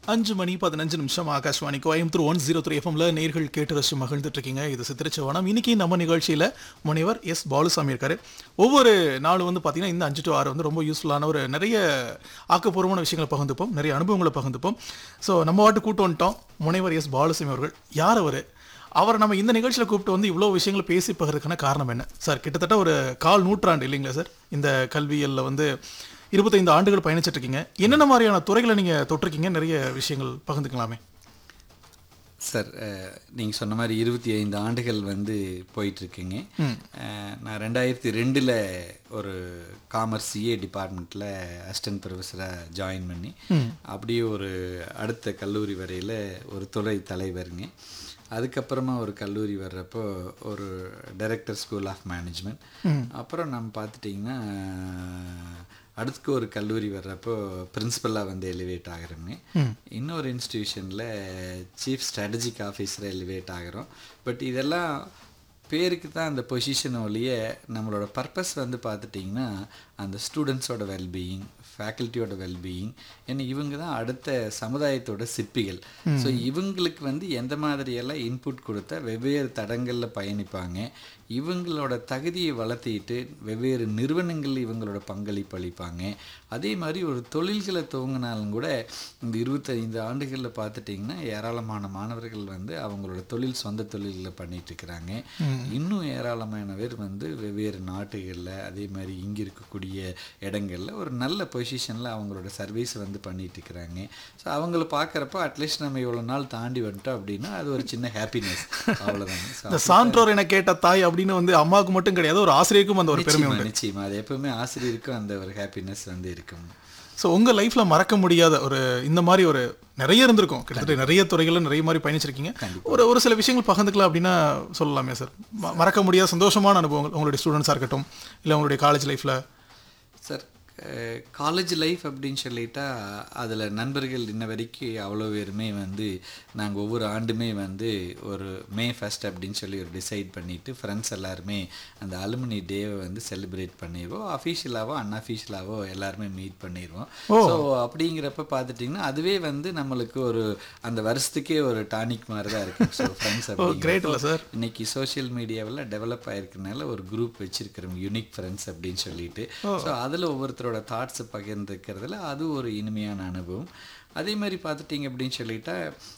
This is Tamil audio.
அஞ்சு மணி பதினஞ்சு நிமிஷம் Akashvani Coimbatore one zero three எஃப்எம்ல நேர்கள் கேட்டு ரசிச்சு மகிழ்ந்துட்டு இருக்கீங்க இது சித்திரச்சவனம் இன்னைக்கு நம்ம நிகழ்ச்சியில் முனைவர் எஸ் பாலுசாமி இருக்காரு ஒவ்வொரு நாளும் வந்து பார்த்தீங்கன்னா இந்த அஞ்சு டு ஆறு வந்து ரொம்ப யூஸ்ஃபுல்லான ஒரு நிறைய ஆக்கப்பூர்வமான விஷயங்களை பகிர்ந்துப்போம் நிறைய அனுபவங்களை பகிர்ந்துப்போம் ஸோ நம்ம வாட்டு கூட்டு வந்துட்டோம் முனைவர் எஸ் பாலுசாமி அவர்கள் யார் அவர் அவரை நம்ம இந்த நிகழ்ச்சியில் கூப்பிட்டு வந்து இவ்வளோ விஷயங்களை பேசி பகிறதுக்கான காரணம் என்ன சார் கிட்டத்தட்ட ஒரு கால் நூற்றாண்டு இல்லைங்களா சார் இந்த கல்வியலில் வந்து இருபத்தைந்து ஆண்டுகள் பயணிச்சிட்டு இருக்கீங்க என்னென்ன மாதிரியான துறைகளை நீங்கள் தொட்டிருக்கீங்க நிறைய விஷயங்கள் பகிர்ந்துக்கலாமே சார் நீங்கள் சொன்ன மாதிரி இருபத்தி ஐந்து ஆண்டுகள் வந்து போயிட்டுருக்குங்க நான் ரெண்டாயிரத்தி ரெண்டில் ஒரு காமர்ஸ் சிஏ டிபார்ட்மெண்ட்டில் அசிஸ்டன்ட் ப்ரொஃபஸராக ஜாயின் பண்ணி அப்படியே ஒரு அடுத்த கல்லூரி வரையில் ஒரு துறை தலைவருங்க அதுக்கப்புறமா ஒரு கல்லூரி வர்றப்போ ஒரு டைரக்டர் ஸ்கூல் ஆஃப் மேனேஜ்மெண்ட் அப்புறம் நம்ம பார்த்துட்டிங்கன்னா அடுத்து ஒரு கல்லூரி வர்றப்போ பிரின்சிபலாக வந்து எலிவேட் ஆகிறோங்க இன்னொரு இன்ஸ்டிடியூஷனில் சீஃப் ஸ்ட்ராட்டஜிக் ஆஃபீஸராக எலிவேட் ஆகிறோம் பட் இதெல்லாம் பேருக்கு தான் அந்த பொசிஷன் ஒழிய நம்மளோட பர்பஸ் வந்து பார்த்துட்டிங்கன்னா அந்த ஸ்டூடெண்ட்ஸோட வெல்பீயிங் ஃபேக்கல்ட்டியோட வெல்பீயிங் ஏன்னா இவங்க தான் அடுத்த சமுதாயத்தோட சிற்பிகள் ஸோ இவங்களுக்கு வந்து எந்த மாதிரியெல்லாம் இன்புட் கொடுத்தா வெவ்வேறு தடங்களில் பயணிப்பாங்க இவங்களோட தகுதியை வளர்த்திட்டு வெவ்வேறு நிறுவனங்கள் இவங்களோட பங்களிப்பு அளிப்பாங்க அதே மாதிரி ஒரு தொழில்களை துவங்கினாலும் கூட இந்த இருபத்தைந்து ஆண்டுகளில் பார்த்துட்டிங்கன்னா ஏராளமான மாணவர்கள் வந்து அவங்களோட தொழில் சொந்த தொழில்களை பண்ணிட்டு இருக்கிறாங்க இன்னும் ஏராளமான பேர் வந்து வெவ்வேறு நாட்டுகளில் அதே மாதிரி இங்கே இருக்கக்கூடிய இடங்களில் ஒரு நல்ல பொசிஷனில் அவங்களோட சர்வீஸ் வந்து பண்ணிட்டு இருக்கிறாங்க ஸோ அவங்கள பார்க்குறப்ப அட்லீஸ்ட் நம்ம இவ்வளோ நாள் தாண்டி வந்துட்டோம் அப்படின்னா அது ஒரு சின்ன ஹாப்பினஸ் அவ்வளோதாங்க ஸோ இந்த சான்றோர் என கேட்ட தாய் அப்படின்னு வந்து அம்மாவுக்கு மட்டும் கிடையாது ஒரு ஆசிரியருக்கும் அந்த ஒரு பெருமை நிச்சயமா நிச்சயமா அது எப்பவுமே ஆசிரியருக்கும் அந்த ஒரு ஹாப்பினஸ் வந்து இருக்கும் ஸோ உங்கள் லைஃப்பில் மறக்க முடியாத ஒரு இந்த மாதிரி ஒரு நிறைய இருந்திருக்கும் கிட்டத்தட்ட நிறைய துறைகளில் நிறைய மாதிரி பயணிச்சிருக்கீங்க ஒரு ஒரு சில விஷயங்கள் பகிர்ந்துக்கலாம் அப்படின்னா சொல்லலாமே சார் ம- மறக்க முடியாத சந்தோஷமான அனுபவங்கள் உங்களுடைய ஸ்டூடெண்ட்ஸாக இருக்கட்டும் இல்லை உங்களுடைய காலேஜ் லைஃப்பில் சார் காலேஜ் லைஃப் அப்படின்னு சொல்லிட்டா அதில் நண்பர்கள் இன்ன வரைக்கும் அவ்வளோ பேருமே வந்து நாங்கள் ஒவ்வொரு ஆண்டுமே வந்து ஒரு மே ஃபஸ்ட் அப்படின்னு சொல்லி ஒரு டிசைட் பண்ணிவிட்டு ஃப்ரெண்ட்ஸ் எல்லாருமே அந்த அலுமினி டேவை வந்து செலிப்ரேட் பண்ணிடுவோம் அஃபீஷியலாவோ அன்அஃபீஷியலாவோ எல்லாருமே மீட் பண்ணிடுவோம் ஸோ அப்படிங்கிறப்ப பார்த்துட்டிங்கன்னா அதுவே வந்து நம்மளுக்கு ஒரு அந்த வருஷத்துக்கே ஒரு டானிக் மாதிரி தான் இருக்கும் ஸோ ஃப்ரெண்ட்ஸ் கிரேட் இல்லை சார் இன்னைக்கு சோஷியல் மீடியாவில் டெவலப் ஆயிருக்கனால ஒரு குரூப் வச்சிருக்கிறோம் யூனிக் ஃப்ரெண்ட்ஸ் அப்படின்னு சொல்லிட்டு ஸோ அதில் ஒவ்வொருத்தரோட தாட்ஸை பகிர்ந்துக்கிறதுல அது ஒரு இனிமையான அனுபவம் அதே மாதிரி பார்த்துட்டிங்க அப்படின்னு சொல்லிட்டா